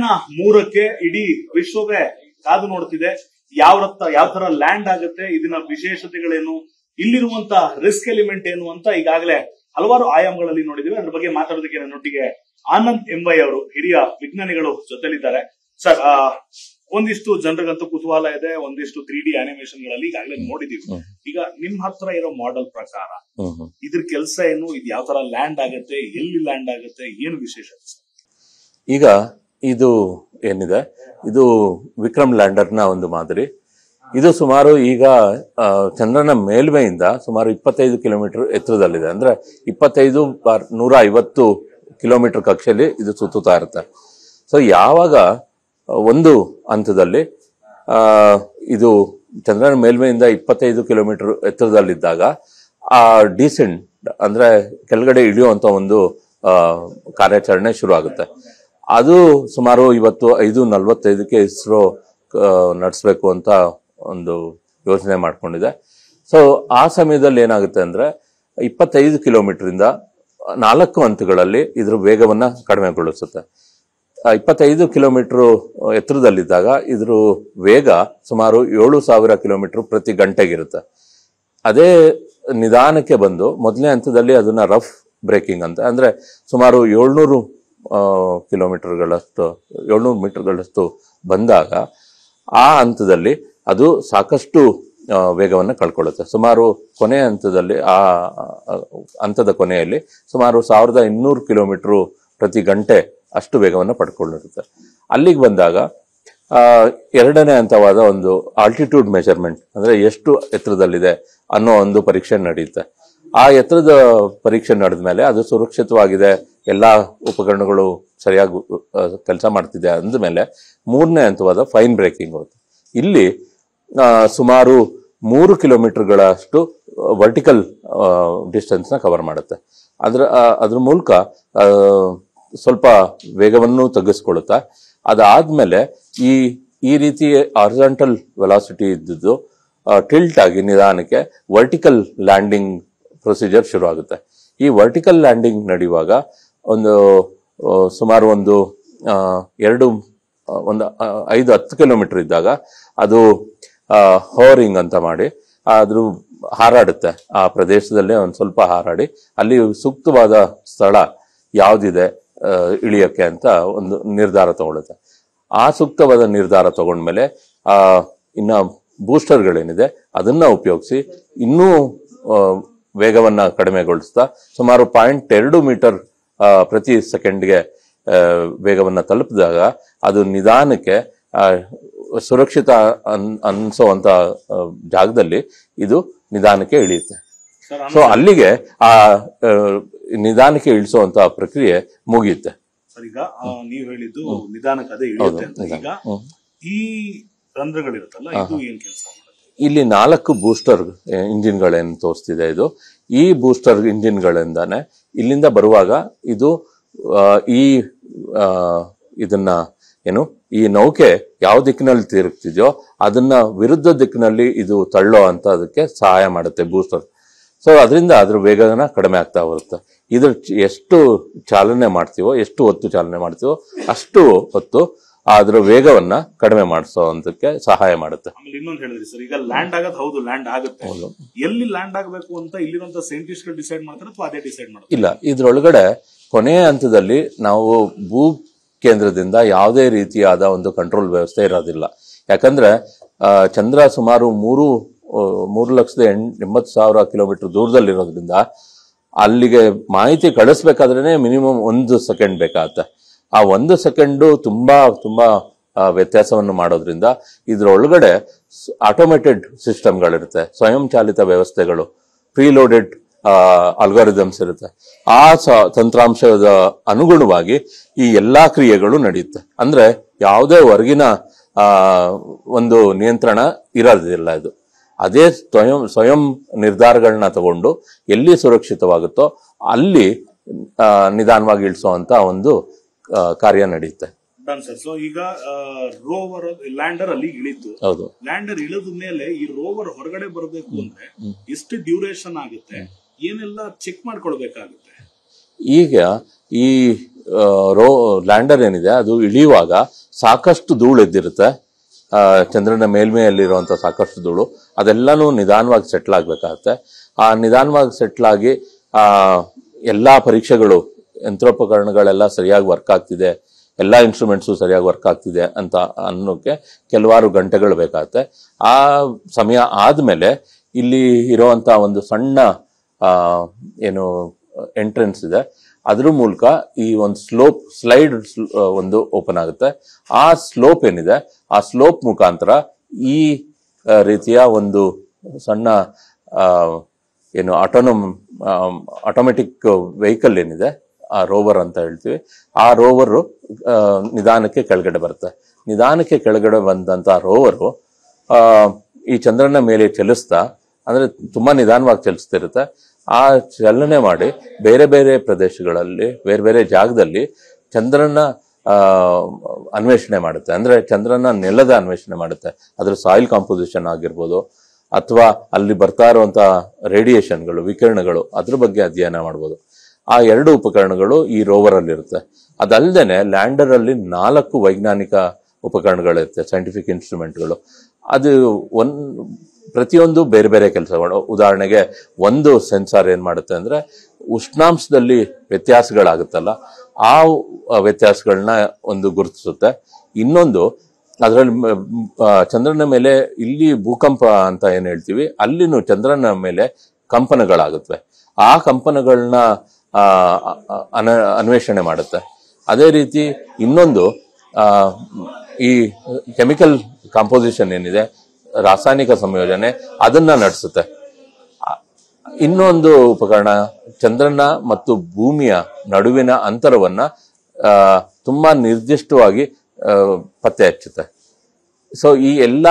ಚಂದ್ರಯಾನ ಮೂರಕ್ಕೆ ಇಡೀ ವಿಶ್ವವೇ ಕಾದು ನೋಡ್ತಿದೆ ಯಾವ ರತ್ತ ಯಾವ ತರ ಲ್ಯಾಂಡ್ ಆಗುತ್ತೆ ಇದನ್ನ ವಿಶೇಷತೆಗಳೇನು ಇಲ್ಲಿರುವಂತ ರಿಸ್ಕ್ ಎಲಿಮೆಂಟ್ ಏನು ಅಂತ ಈಗಾಗಲೇ ಹಲವಾರು ಆಯಾಮಗಳಲ್ಲಿ ನೋಡಿದೀವಿ ಅದ್ರ ಬಗ್ಗೆ ಮಾತಾಡೋದಕ್ಕೆ ನನ್ನೊಟ್ಟಿಗೆ ಆನಂದ್ ಎಂಬೈ ಅವರು ಹಿರಿಯ ವಿಜ್ಞಾನಿಗಳು ಜೊತೆಲಿದ್ದಾರೆ ಸರ್ ಆ, ಒಂದಿಷ್ಟು ಜನರಿಗಂತೂ ಕುತೂಹಲ ಇದೆ ಒಂದಿಷ್ಟು ತ್ರೀ ಡಿ ಅನಿಮೇಷನ್ ಗಳಲ್ಲಿ ಈಗಾಗಲೇ ನೋಡಿದೀವಿ ಹ್ಮ್. ಈಗ ನಿಮ್ ಹತ್ರ ಇರೋ ಮಾಡೆಲ್ ಪ್ರಕಾರ ಹ್ಮ್ ಹ್ಮ್. ಇದ್ರ ಕೆಲಸ ಏನು ಇದು ಯಾವ ತರ ಲ್ಯಾಂಡ್ ಆಗುತ್ತೆ ಎಲ್ಲಿ ಲ್ಯಾಂಡ್ ಆಗುತ್ತೆ ಏನು ವಿಶೇಷತೆ ಸರ್ ಈಗ ಇದು ಏನಿದೆ ಇದು ವಿಕ್ರಮ್ ಲ್ಯಾಂಡರ್ನ ಒಂದು ಮಾದರಿ ಇದು ಸುಮಾರು ಈಗ ಆ, ಚಂದ್ರನ ಮೇಲ್ಮೆಯಿಂದ ಸುಮಾರು ಇಪ್ಪತ್ತೈದು ಕಿಲೋಮೀಟರ್ ಎತ್ತರದಲ್ಲಿದೆ ಅಂದ್ರೆ ಇಪ್ಪತ್ತೈದು ಬಾರ್ ನೂರ ಐವತ್ತು ಕಿಲೋಮೀಟರ್ ಕಕ್ಷೆಯಲ್ಲಿ ಇದು ಸುತ್ತುತ್ತಾ ಇರುತ್ತೆ ಸೊ ಯಾವಾಗ ಆ, ಒಂದು ಹಂತದಲ್ಲಿ ಆ, ಇದು ಚಂದ್ರನ ಮೇಲ್ಮೆಯಿಂದ ಇಪ್ಪತ್ತೈದು ಕಿಲೋಮೀಟರ್ ಎತ್ತರದಲ್ಲಿದ್ದಾಗ ಆ ಡಿಸೆಂಟ್ ಅಂದ್ರೆ ಕೆಳಗಡೆ ಇಳಿಯುವಂತ ಒಂದು ಆ, ಕಾರ್ಯಾಚರಣೆ ಶುರು ಆಗುತ್ತೆ ಅದು ಸುಮಾರು ಇವತ್ತು ಐದು ನಲವತ್ತೈದಕ್ಕೆ ಇಸ್ರೋ ನಡೆಸಬೇಕು ಅಂತ ಒಂದು ಯೋಚನೆ ಮಾಡ್ಕೊಂಡಿದೆ ಸೊ ಆ ಸಮಯದಲ್ಲಿ ಏನಾಗುತ್ತೆ ಅಂದ್ರೆ ಇಪ್ಪತ್ತೈದು ಕಿಲೋಮೀಟರ್ ಇಂದ ನಾಲ್ಕು ಹಂತಗಳಲ್ಲಿ ಇದ್ರ ವೇಗವನ್ನ ಕಡಿಮೆಗೊಳಿಸುತ್ತೆ ಆ ಇಪ್ಪತ್ತೈದು ಕಿಲೋಮೀಟರ್ ಎತ್ತರದಲ್ಲಿದ್ದಾಗ ಇದ್ರ ವೇಗ ಸುಮಾರು ಏಳು ಸಾವಿರ ಕಿಲೋಮೀಟರ್ ಪ್ರತಿ ಗಂಟೆಗಿರುತ್ತೆ ಅದೇ ನಿಧಾನಕ್ಕೆ ಬಂದು ಮೊದಲನೇ ಹಂತದಲ್ಲಿ ಅದನ್ನ ರಫ್ ಬ್ರೇಕಿಂಗ್ ಅಂತ ಅಂದ್ರೆ ಸುಮಾರು ಏಳ್ನೂರು ಕಿಲೋಮೀಟರ್ಗಳಷ್ಟು ಏಳ್ನೂರು ಮೀಟರ್ಗಳಷ್ಟು ಬಂದಾಗ ಆ ಹಂತದಲ್ಲಿ ಅದು ಸಾಕಷ್ಟು ಆ, ವೇಗವನ್ನು ಕಳ್ಕೊಳ್ಳುತ್ತೆ ಸುಮಾರು ಕೊನೆಯ ಹಂತದಲ್ಲಿ ಆ ಆ, ಹಂತದ ಕೊನೆಯಲ್ಲಿ ಸುಮಾರು ಸಾವಿರದ ಇನ್ನೂರು ಕಿಲೋಮೀಟರ್ ಪ್ರತಿ ಗಂಟೆ ಅಷ್ಟು ವೇಗವನ್ನು ಪಡ್ಕೊಂಡಿರುತ್ತೆ ಅಲ್ಲಿಗೆ ಬಂದಾಗ ಆ, ಎರಡನೇ ಹಂತವಾದ ಒಂದು ಆಲ್ಟಿಟ್ಯೂಡ್ ಮೆಜರ್ಮೆಂಟ್ ಅಂದ್ರೆ ಎಷ್ಟು ಎತ್ತರದಲ್ಲಿದೆ ಅನ್ನೋ ಒಂದು ಪರೀಕ್ಷೆ ನಡೆಯುತ್ತೆ ಆ ಎತ್ತರದ ಪರೀಕ್ಷೆ ನಡೆದ ಮೇಲೆ ಅದು ಸುರಕ್ಷಿತವಾಗಿದೆ ಎಲ್ಲಾ ಉಪಕರಣಗಳು ಸರಿಯಾಗಿ ಕೆಲಸ ಮಾಡ್ತಿದೆ ಅಂದಮೇಲೆ ಮೂರನೇ ಹಂತವಾದ ಫೈನ್ ಬ್ರೇಕಿಂಗ್ ಹೋಗುತ್ತೆ ಇಲ್ಲಿ ಆ, ಸುಮಾರು ಮೂರು ಕಿಲೋಮೀಟರ್ಗಳಷ್ಟು ವರ್ಟಿಕಲ್ ಡಿಸ್ಟೆನ್ಸ್ನ ಕವರ್ ಮಾಡುತ್ತೆ ಅದ್ರ ಆ, ಅದ್ರ ಮೂಲಕ ಆ, ಸ್ವಲ್ಪ ವೇಗವನ್ನು ತಗ್ಗಿಸ್ಕೊಳ್ಳುತ್ತಾ ಅದಾದ್ಮೇಲೆ ಈ ಈ ರೀತಿ ಆರ್ಜೆಂಟಲ್ ವೆಲಾಸಿಟಿ ಇದ್ದದ್ದು ಟಿಲ್ಟ್ ಆಗಿ ನಿಧಾನಕ್ಕೆ ವರ್ಟಿಕಲ್ ಲ್ಯಾಂಡಿಂಗ್ ಪ್ರೊಸೀಜರ್ ಶುರು ಆಗುತ್ತೆ ಈ ವರ್ಟಿಕಲ್ ಲ್ಯಾಂಡಿಂಗ್ ನಡೆಯುವಾಗ ಒಂದು ಆ, ಸುಮಾರು ಒಂದು ಆ, ಎರಡು ಆ, ಒಂದು ಆ, ಐದು ಹತ್ತು ಕಿಲೋಮೀಟರ್ ಇದ್ದಾಗ ಅದು ಹೋರಿಂಗ್ ಅಂತ ಮಾಡಿ ಅದ್ರ ಹಾರಾಡುತ್ತೆ ಆ ಪ್ರದೇಶದಲ್ಲೇ ಒಂದು ಸ್ವಲ್ಪ ಹಾರಾಡಿ ಅಲ್ಲಿ ಸೂಕ್ತವಾದ ಸ್ಥಳ ಯಾವ್ದಿದೆ ಆ, ಇಳಿಯಕ್ಕೆ ಅಂತ ಒಂದು ನಿರ್ಧಾರ ತಗೊಳುತ್ತೆ ಆ ಸೂಕ್ತವಾದ ನಿರ್ಧಾರ ತಗೊಂಡ್ಮೇಲೆ ಆ ಇನ್ನ ಬೂಸ್ಟರ್ಗಳೇನಿದೆ ಅದನ್ನ ಉಪಯೋಗಿಸಿ ಇನ್ನೂ ಆ, ವೇಗವನ್ನ ಕಡಿಮೆಗೊಳಿಸ್ತಾ ಸುಮಾರು ಪಾಯಿಂಟ್ ಎರಡು ಮೀಟರ್ ಆ, ಪ್ರತಿ ಸೆಕೆಂಡ್ಗೆ ಆ, ವೇಗವನ್ನ ತಲುಪಿದಾಗ ಅದು ನಿಧಾನಕ್ಕೆ ಆ, ಸುರಕ್ಷಿತ ಅನ್ ಅನ್ಸೋವಂತ ಆ, ಜಾಗದಲ್ಲಿ ಇದು ನಿಧಾನಕ್ಕೆ ಇಳಿಯುತ್ತೆ ಸರ್ ಸೊ ಅಲ್ಲಿಗೆ ಆ ಆ, ನಿಧಾನಕ್ಕೆ ಇಳಿಸುವಂತ ಪ್ರಕ್ರಿಯೆ ಮುಗಿಯುತ್ತೆ ಸರ್ ಈಗ ಆ, ನೀವ್ ಹೇಳಿದ್ದು ನಿಧಾನಕ್ಕೆ ಅದೇ ಹೌದು ಇಳಿಯುತ್ತೆ ಅಂತ ನಿಧಾನ. ಈಗ ಹ್ಮ್. ಈ ರಂಧ್ರಗಳಿರುತ್ತಲ್ಲ ಇದು ಏನ್ ಕೆಲಸ ಮಾಡುತ್ತೆ ಇಲ್ಲಿ ನಾಲ್ಕು ಬೂಸ್ಟರ್ ಇಂಜಿನ್ಗಳೇನು ತೋರಿಸ್ತಿದೆ ಇದು ಈ ಬೂಸ್ಟರ್ ಇಂಜಿನ್ಗಳಿಂದಾನೆ ಇಲ್ಲಿಂದ ಬರುವಾಗ ಇದು ಆ, ಈ ಆ, ಇದನ್ನ ಏನು ಈ ನೌಕೆ ಯಾವ ದಿಕ್ಕಿನಲ್ಲಿ ತಿರುಗ್ತಿದೆಯೋ ಅದನ್ನ ವಿರುದ್ಧ ದಿಕ್ಕಿನಲ್ಲಿ ಇದು ತಳ್ಳೋ ಅಂತ ಅದಕ್ಕೆ ಸಹಾಯ ಮಾಡುತ್ತೆ ಬೂಸ್ಟರ್ ಸೊ ಅದರಿಂದ ಅದ್ರ ವೇಗನ ಕಡಿಮೆ ಆಗ್ತಾ ಬರುತ್ತೆ ಇದ್ರ ಚ- ಎಷ್ಟು ಚಾಲನೆ ಮಾಡ್ತೀವೋ ಎಷ್ಟು ಹೊತ್ತು ಚಾಲನೆ ಮಾಡ್ತೀವೋ ಅಷ್ಟು ಹೊತ್ತು ಅದ್ರ ವೇಗವನ್ನ ಕಡಿಮೆ ಮಾಡಿಸೋದಕ್ಕೆ ಸಹಾಯ ಮಾಡುತ್ತೆ ಆಮೇಲೆ ಇನ್ನೊಂದು ಹೇಳಿದ್ರಿ ಸರ್ ಈಗ ಲ್ಯಾಂಡ್ ಆಗೋದು ಹೌದು ಲ್ಯಾಂಡ್ ಆಗುತ್ತೆ ಹೌದು. ಎಲ್ಲಿ ಲ್ಯಾಂಡ್ ಆಗಬೇಕು ಅಂತ ಇಲ್ಲಿರುವಂತ ಸೈಂಟಿಸ್ಟ್ ಗಳು ಡಿಸೈಡ್ ಮಾಡ್ತಾರೆ ಅಥವಾ ಅದೇ ಡಿಸೈಡ್ ಮಾಡ್ತಾರೆ ಇಲ್ಲ ಇದ್ರೊಳಗಡೆ ಕೊನೆಯ ಹಂತದಲ್ಲಿ ನಾವು ಭೂ ಕೇಂದ್ರದಿಂದ ಯಾವುದೇ ರೀತಿಯಾದ ಒಂದು ಕಂಟ್ರೋಲ್ ವ್ಯವಸ್ಥೆ ಇರೋದಿಲ್ಲ ಯಾಕಂದ್ರೆ ಆ, ಚಂದ್ರ ಸುಮಾರು ಮೂರು ಆ, ಮೂರು ಲಕ್ಷದ ಎಂಟ್ ಎಂಬತ್ತು ಸಾವಿರ ಕಿಲೋಮೀಟರ್ ದೂರದಲ್ಲಿರೋದ್ರಿಂದ ಅಲ್ಲಿಗೆ ಮಾಹಿತಿ ಕಳಿಸ್ಬೇಕಾದ್ರೆ ಮಿನಿಮಮ್ ಒಂದು ಸೆಕೆಂಡ್ ಬೇಕಾಗತ್ತೆ ಆ ಒಂದು ಸೆಕೆಂಡು ತುಂಬಾ ತುಂಬಾ ಆ, ವ್ಯತ್ಯಾಸವನ್ನು ಮಾಡೋದ್ರಿಂದ ಇದ್ರೊಳಗಡೆ ಆಟೋಮೇಟೆಡ್ ಸಿಸ್ಟಮ್ಗಳಿರುತ್ತೆ ಸ್ವಯಂ ಚಾಲಿತ ವ್ಯವಸ್ಥೆಗಳು ಪ್ರೀಲೋಡೆಡ್ ಅಲ್ಗಾರಿದಮ್ಸ್ ಇರುತ್ತೆ ಆ ಸ- ತಂತ್ರಾಂಶದ ಅನುಗುಣವಾಗಿ ಈ ಎಲ್ಲಾ ಕ್ರಿಯೆಗಳು ನಡೆಯುತ್ತೆ ಅಂದ್ರೆ ಯಾವುದೇ ಹೊರಗಿನ ಆ, ಒಂದು ನಿಯಂತ್ರಣ ಇರೋದಿಲ್ಲ ಇದು ಅದೇ ಸ್ವಯಂ ಸ್ವಯಂ ನಿರ್ಧಾರಗಳನ್ನ ತಗೊಂಡು ಎಲ್ಲಿ ಸುರಕ್ಷಿತವಾಗುತ್ತೋ ಅಲ್ಲಿ ಆ, ನಿಧಾನವಾಗಿ ಇಳಿಸುವಂತ ಒಂದು ಆ, ಕಾರ್ಯ ನಡೆಯುತ್ತೆ ಡನ್ ಸರ್ ಸೊ ಈಗ ರೋವರ್ ಲ್ಯಾಂಡರ್ ಅಲ್ಲಿ ಇಳಿತು ಹೌದು ಲ್ಯಾಂಡರ್ ಇಳಿದ ಮೇಲೆ ಈ ರೋವರ್ ಹೊರಗಡೆ ಬರಬೇಕು ಅಂದ್ರೆ ಎಷ್ಟು ಡ್ಯೂರೇಷನ್ ಆಗುತ್ತೆ ಏನೆಲ್ಲ ಚೆಕ್ ಮಾಡ್ಕೊಳ್ಬೇಕಾಗುತ್ತೆ ಈಗ ಈ ಆ, ರೋ ಲ್ಯಾಂಡರ್ ಏನಿದೆ ಅದು ಇಳಿಯುವಾಗ ಸಾಕಷ್ಟು ಧೂಳು ಎದ್ದಿರುತ್ತೆ ಆ, ಚಂದ್ರನ ಮೇಲ್ಮೆಯಲ್ಲಿರುವಂಥ ಸಾಕಷ್ಟು ಧೂಳು ಅದೆಲ್ಲನೂ ನಿಧಾನವಾಗಿ ಸೆಟ್ಲ್ ಆಗಬೇಕಾಗತ್ತೆ ಆ ನಿಧಾನವಾಗಿ ಸೆಟ್ಲ್ ಆಗಿ ಆ ಎಲ್ಲ ಪರೀಕ್ಷೆಗಳು ಯಂತ್ರೋಪಕರಣಗಳೆಲ್ಲ ಸರಿಯಾಗಿ ವರ್ಕ್ ಆಗ್ತಿದೆ ಎಲ್ಲ ಇನ್ಸ್ಟ್ರೂಮೆಂಟ್ಸು ಸರಿಯಾಗಿ ವರ್ಕ್ ಆಗ್ತಿದೆ ಅಂತ ಅನ್ನೋಕ್ಕೆ ಕೆಲವಾರು ಗಂಟೆಗಳು ಬೇಕಾಗುತ್ತೆ ಆ ಸಮಯ ಆದಮೇಲೆ ಇಲ್ಲಿ ಇರುವಂಥ ಒಂದು ಸಣ್ಣ ಆ, ಏನು ಎಂಟ್ರೆನ್ಸ್ ಇದೆ ಅದ್ರ ಮೂಲಕ ಈ ಒಂದು ಸ್ಲೋಪ್ ಸ್ಲೈಡ್ ಒಂದು ಓಪನ್ ಆಗುತ್ತೆ ಆ ಸ್ಲೋಪ್ ಏನಿದೆ ಆ ಸ್ಲೋಪ್ ಮುಖಾಂತರ ಈ ಆ, ರೀತಿಯ ಒಂದು ಸಣ್ಣ ಆ, ಏನು ಆಟೋನಮ್ ಆಟೋಮೆಟಿಕ್ ವೆಹಿಕಲ್ ಏನಿದೆ ಆ ರೋವರ್ ಅಂತ ಹೇಳ್ತೀವಿ ಆ ರೋವರು ನಿಧಾನಕ್ಕೆ ಕೆಳಗಡೆ ಬರುತ್ತೆ ನಿಧಾನಕ್ಕೆ ಕೆಳಗಡೆ ಬಂದಂತ ರೋವರು ಆ, ಈ ಚಂದ್ರನ ಮೇಲೆ ಚಲಿಸ್ತಾ ಅಂದ್ರೆ ತುಂಬಾ ನಿಧಾನವಾಗಿ ಚಲಿಸ್ತಿರುತ್ತೆ ಆ ಚಲನೆ ಮಾಡಿ ಬೇರೆ ಬೇರೆ ಪ್ರದೇಶಗಳಲ್ಲಿ ಬೇರೆ ಬೇರೆ ಜಾಗದಲ್ಲಿ ಚಂದ್ರನ ಆ, ಅನ್ವೇಷಣೆ ಮಾಡುತ್ತೆ ಅಂದ್ರೆ ಚಂದ್ರನ ನೆಲದ ಅನ್ವೇಷಣೆ ಮಾಡುತ್ತೆ ಅದ್ರ ಸಾಯಿಲ್ ಕಾಂಪೋಸಿಷನ್ ಆಗಿರ್ಬೋದು ಅಥವಾ ಅಲ್ಲಿ ಬರ್ತಾ ಇರುವಂತ ರೇಡಿಯೇಷನ್ಗಳು ವಿಕಿರಣಗಳು ಅದ್ರ ಬಗ್ಗೆ ಅಧ್ಯಯನ ಮಾಡ್ಬೋದು ಆ ಎರಡು ಉಪಕರಣಗಳು ಈ ರೋವರ್ ಅಲ್ಲಿ ಇರುತ್ತೆ ಅದಲ್ಲದೆ ಲ್ಯಾಂಡರ್ ಅಲ್ಲಿ ನಾಲ್ಕು ವೈಜ್ಞಾನಿಕ ಉಪಕರಣಗಳಿರುತ್ತೆ ಸೈಂಟಿಫಿಕ್ ಇನ್ಸ್ಟ್ರೂಮೆಂಟ್ಗಳು ಅದು ಒನ್ ಪ್ರತಿಯೊಂದು ಬೇರೆ ಬೇರೆ ಕೆಲಸಗಳು ಉದಾಹರಣೆಗೆ ಒಂದು ಸೆನ್ಸಾರ್ ಏನ್ ಮಾಡುತ್ತೆ ಅಂದ್ರೆ ಉಷ್ಣಾಂಶದಲ್ಲಿ ವ್ಯತ್ಯಾಸಗಳಾಗುತ್ತಲ್ಲ ಆ ವ್ಯತ್ಯಾಸಗಳನ್ನ ಒಂದು ಗುರುತಿಸುತ್ತೆ ಇನ್ನೊಂದು ಅದರಲ್ಲಿ ಚಂದ್ರನ ಮೇಲೆ ಇಲ್ಲಿ ಭೂಕಂಪ ಅಂತ ಏನ್ ಹೇಳ್ತೀವಿ ಅಲ್ಲಿನೂ ಚಂದ್ರನ ಮೇಲೆ ಕಂಪನಗಳಾಗುತ್ತವೆ ಆ ಕಂಪನಗಳನ್ನ ಆ, ಅ- ಅನ ಅನ್ವೇಷಣೆ ಮಾಡುತ್ತೆ ಅದೇ ರೀತಿ ಇನ್ನೊಂದು ಆ, ಈ ಕೆಮಿಕಲ್ ಕಾಂಪೋಸಿಷನ್ ಏನಿದೆ ರಾಸಾಯನಿಕ ಸಂಯೋಜನೆ ಅದನ್ನ ನಡೆಸುತ್ತೆ ಆ- ಇನ್ನೊಂದು ಉಪಕರಣ ಚಂದ್ರನ ಮತ್ತು ಭೂಮಿಯ ನಡುವಿನ ಅಂತರವನ್ನ ಆ, ತುಂಬಾ ನಿರ್ದಿಷ್ಟವಾಗಿ ಆ, ಪತ್ತೆ ಹಚ್ಚುತ್ತೆ ಸೊ ಈ ಎಲ್ಲ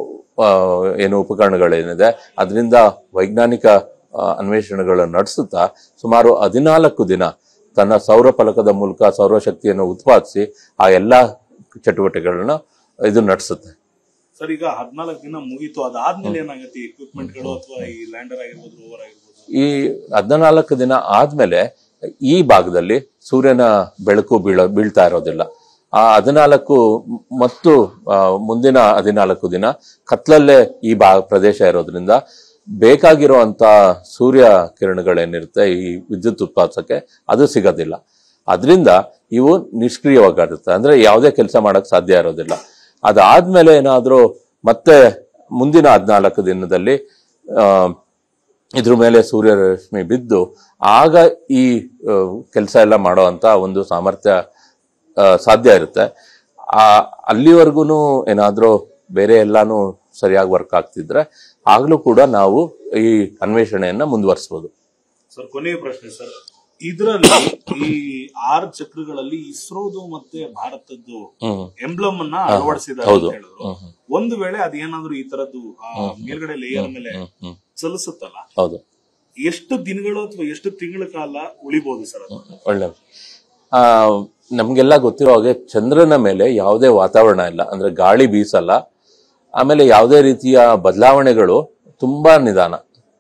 ಆ, ಏನು ಉಪಕರಣಗಳೇನಿದೆ ಅದರಿಂದ ವೈಜ್ಞಾನಿಕ ಆ, ಅನ್ವೇಷಣೆಗಳನ್ನು ನಡೆಸುತ್ತಾ ಸುಮಾರು ಹದಿನಾಲ್ಕು ದಿನ ತನ್ನ ಸೌರ ಫಲಕದ ಮೂಲಕ ಸೌರಶಕ್ತಿಯನ್ನು ಉತ್ಪಾದಿಸಿ ಆ ಎಲ್ಲ ಚಟುವಟಿಕೆಗಳನ್ನ ಇದು ನಡೆಸುತ್ತೆ ಸರ್ ಈಗ ಹದಿನಾಲ್ಕು ದಿನ ಮುಗೀತು ಅದಾದ್ಮೇಲೆ ಏನಾಗುತ್ತೆ equipment ಗಳು ಅಥವಾ ಈ ಲ್ಯಾಂಡರ್ ಆಗಿರ್ಬೋದು ರೋವರ್ ಆಗಿರ್ಬೋದು ಈ ಹದಿನಾಲ್ಕು ದಿನ ಆದ್ಮೇಲೆ ಈ ಭಾಗದಲ್ಲಿ ಸೂರ್ಯನ ಬೆಳಕು ಬೀಳ ಬೀಳ್ತಾ ಇರೋದಿಲ್ಲ ಆ ಹದಿನಾಲ್ಕು ಮತ್ತು ಆ, ಮುಂದಿನ ಹದಿನಾಲ್ಕು ದಿನ ಕತ್ಲಲ್ಲೇ ಈ ಬಾ ಪ್ರದೇಶ ಇರೋದ್ರಿಂದ ಬೇಕಾಗಿರುವಂತ ಸೂರ್ಯ ಕಿರಣಗಳೇನಿರುತ್ತೆ ಈ ವಿದ್ಯುತ್ ಉತ್ಪಾದಿಸಕ್ಕೆ ಅದು ಸಿಗೋದಿಲ್ಲ ಅದರಿಂದ ಇವು ನಿಷ್ಕ್ರಿಯವಾಗಿರುತ್ತೆ ಅಂದ್ರೆ ಯಾವುದೇ ಕೆಲಸ ಮಾಡಕ್ ಸಾಧ್ಯ ಇರೋದಿಲ್ಲ ಅದಾದ್ಮೇಲೆ ಏನಾದ್ರೂ ಮತ್ತೆ ಮುಂದಿನ ಹದಿನಾಲ್ಕು ದಿನದಲ್ಲಿ ಆ, ಇದ್ರ ಮೇಲೆ ಸೂರ್ಯರಶ್ಮಿ ಬಿದ್ದು ಆಗ ಈ ಕೆಲಸ ಎಲ್ಲ ಮಾಡುವಂತ ಒಂದು ಸಾಮರ್ಥ್ಯ ಆ, ಸಾಧ್ಯ ಇರುತ್ತೆ ಆ ಅಲ್ಲಿವರೆಗೂ ಏನಾದ್ರೂ ಬೇರೆ ಎಲ್ಲಾನು ಸರಿಯಾಗಿ ವರ್ಕ್ ಆಗ್ತಿದ್ರೆ ಆಗ್ಲೂ ಕೂಡ ನಾವು ಈ ಅನ್ವೇಷಣೆಯನ್ನ ಮುಂದುವರಿಸಬಹುದು ಸರ್ ಕೊನೆಯ ಪ್ರಶ್ನೆ ಸರ್ ಇದರಲ್ಲಿ ಈ ಆರು ಚಕ್ರಗಳಲ್ಲಿ ಇಸ್ರೋದು ಮತ್ತೆ ಭಾರತದ್ದು ಹ್ಮ್ ಎಂಬ್ಲಮ್ ಅನ್ನ ಅಳವಡಿಸಿದ್ದಾರೆ ಹೌದು. ಅಂತ ಹೇಳಿದ್ರು ಹ್ಮ್, ಹ್ಮ್. ಒಂದು ವೇಳೆ ಅದೇನಾದ್ರೂ ಈ ತರದ್ದು ಆ ಮೇಲ್ಗಡೆ ಲೇಯರ್ ಮೇಲೆ ಹ್ಮ್, ಹ್ಮ್. ಚಲಿಸುತ್ತಲ್ಲ ಹೌದು ಎಷ್ಟು ದಿನಗಳು ಅಥವಾ ಎಷ್ಟು ತಿಂಗಳ ಕಾಲ ಉಳಿಬಹುದು ಸರ್ ಅದು ಒಳ್ಳೆ ಆ ನಮ್ಗೆಲ್ಲ ಗೊತ್ತಿರೋ ಹಾಗೆ ಚಂದ್ರನ ಮೇಲೆ ಯಾವುದೇ ವಾತಾವರಣ ಇಲ್ಲ ಅಂದ್ರೆ ಗಾಳಿ ಬೀಸಲ್ಲ ಆಮೇಲೆ ಯಾವುದೇ ರೀತಿಯ ಬದಲಾವಣೆಗಳು ತುಂಬಾ ನಿಧಾನ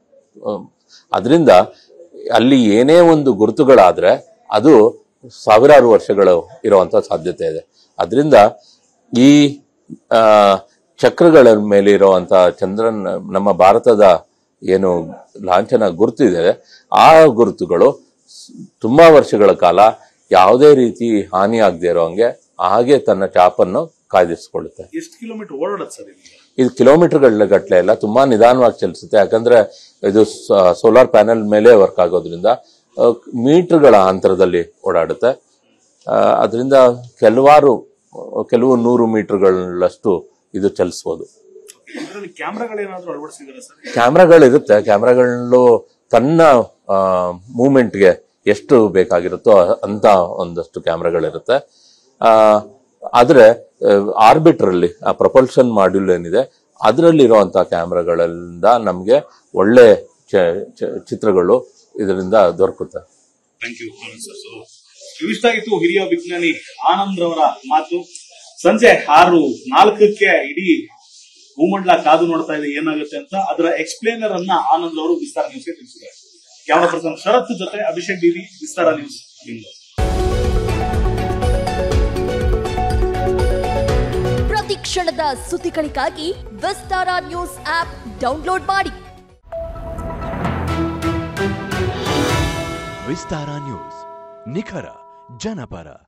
ಅದರಿಂದ ಅಲ್ಲಿ ಏನೇ ಒಂದು ಗುರುತುಗಳಾದ್ರೆ ಅದು ಸಾವಿರಾರು ವರ್ಷಗಳು ಇರುವಂತ ಸಾಧ್ಯತೆ ಇದೆ ಅದರಿಂದ ಈ ಆ, ಚಕ್ರಗಳ ಮೇಲೆ ಇರುವಂತ ಚಂದ್ರನ್ ನಮ್ಮ ಭಾರತದ ಏನು ಲಾಂಛನ ಗುರುತಿದೆ ಆ ಗುರುತುಗಳು ಸ್- ತುಂಬಾ ವರ್ಷಗಳ ಕಾಲ ಯಾವುದೇ ರೀತಿ ಹಾನಿ ಆಗದೆ ಇರೋ ಹಂಗೆ ಹಾಗೆ ತನ್ನ ಚಾಪನ್ನು ಕಾಯ್ದಿರಿಸಿಕೊಳ್ಳುತ್ತೆ ಎಷ್ಟು ಕಿಲೋಮೀಟರ್ ಓಡಾಡತ್ ಸರ್ ಇಲ್ಲಿ ಇದು ಕಿಲೋಮೀಟರ್ಗಳ ಗಟ್ಟಲೆ ಎಲ್ಲ ತುಂಬಾ ನಿಧಾನವಾಗಿ ಚಲಿಸುತ್ತೆ ಯಾಕಂದ್ರೆ ಇದು ಸೋಲಾರ್ ಪ್ಯಾನೆಲ್ ಮೇಲೆ ವರ್ಕ್ ಆಗೋದ್ರಿಂದ ಆ, ಮೀಟರ್ಗಳ ಅಂತರದಲ್ಲಿ ಓಡಾಡುತ್ತೆ ಅದರಿಂದ ಕೆಲವಾರು ಕೆಲವು ನೂರು ಮೀಟರ್ಗಳಷ್ಟು ಇದು ಚಲಿಸ್ಬೋದು ಇದರಲ್ಲಿ ಕ್ಯಾಮ್ರಾಗಳೇನಾದ್ರೂ ಅಳವಡಿಸಿದಾರೆ ಸರ್ ಕ್ಯಾಮ್ರಾಗಳಿರುತ್ತೆ ಕ್ಯಾಮ್ರಾಗಳು ತನ್ನ ಮೂಮೆಂಟ್ಗೆ ಎಷ್ಟು ಬೇಕಾಗಿರುತ್ತೋ ಅಂತ ಒಂದಷ್ಟು ಕ್ಯಾಮ್ರಾಗಳಿರುತ್ತೆ ಆ, ಆದ್ರೆ ಆರ್ಬಿಟ್ರಲ್ಲಿ ಆ ಪ್ರೊಪಲ್ಷನ್ ಮಾಡ್ಯೂಲ್ ಏನಿದೆ ಅದರಲ್ಲಿರುವಂತಹ ಕ್ಯಾಮ್ರಾಗಳಿಂದ ನಮಗೆ ಒಳ್ಳೆ ಚ- ಚ- ಚಿತ್ರಗಳು ಇದರಿಂದ ದೊರಕುತ್ತೆ thank you Anand sir so ಇವಿಷ್ಟ ಆಯಿತು ಹಿರಿಯ ವಿಜ್ಞಾನಿ ಆನಂದ್ ರವರ ಮಾತು ಸಂಜೆ ಆರು ನಾಲ್ಕಕ್ಕೆ ಇಡೀ ಭೂಮಂಡಲ ಕಾದು ನೋಡ್ತಾ ಇದೆ ಏನಾಗುತ್ತೆ ಅಂತ ಅದರ ಎಕ್ಸ್ಪ್ಲೇನರ್ ಅನ್ನ ಆನಂದ್ ಅವರು ವಿಸ್ತಾರ ನ್ಯೂಸ್ಗೆ ತಿಳಿಸಿದ್ದಾರೆ ಕ್ಯಾಮರಾ ಪರ್ಸನ್ ಶರತ್ ಜೊತೆ ಅಭಿಷೇಕ್ ಡಿವಿ ವಿಸ್ತಾರ ನ್ಯೂಸ್ ಬೆಂಗಳೂರು ಕ್ಷಣದ ಸುದ್ದಿಗಳಿಗಾಗಿ ವಿಸ್ತಾರ ನ್ಯೂಸ್ ಆಪ್ ಡೌನ್ಲೋಡ್ ಮಾಡಿ ವಿಸ್ತಾರ ನ್ಯೂಸ್ ನಿಖರ ಜನಪರ